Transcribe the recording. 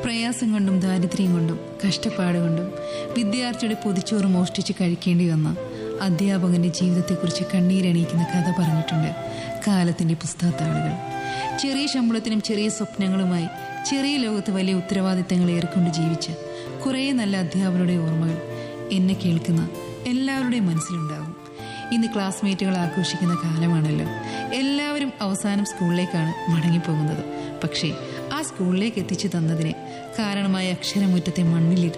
പ്രയാസം കൊണ്ടും ദാരിദ്ര്യം കൊണ്ടും കഷ്ടപ്പാട് കൊണ്ടും വിദ്യാർത്ഥിയുടെ പൊതിച്ചോറ് മോഷ്ടിച്ച് കഴിക്കേണ്ടി വന്ന അധ്യാപകന്റെ ജീവിതത്തെക്കുറിച്ച് കണ്ണീരണിയിക്കുന്ന കഥ പറഞ്ഞിട്ടുണ്ട് കാലത്തിന്റെ പുസ്തകത്താളുകൾ ചെറിയ ശമ്പളത്തിനും ചെറിയ സ്വപ്നങ്ങളുമായി ചെറിയ ലോകത്ത് വലിയ ഉത്തരവാദിത്തങ്ങൾ ഏറിക്കൊണ്ട് ജീവിച്ച കുറേ നല്ല അധ്യാപകരുടെ ഓർമ്മകൾ എന്നെ കേൾക്കുന്ന എല്ലാവരുടെയും മനസ്സിലുണ്ടാകും ഇന്ന് ക്ലാസ്മേറ്റുകൾ ആഘോഷിക്കുന്ന കാലമാണല്ലോ എല്ലാവരും അവസാനം സ്കൂളിലേക്കാണ് മടങ്ങിപ്പോകുന്നത് പക്ഷേ ആ സ്കൂളിലേക്ക് എത്തിച്ചു തന്നതിന് കാരണമായ അക്ഷരമുറ്റത്തെ മണ്ണിലിരുന്ന്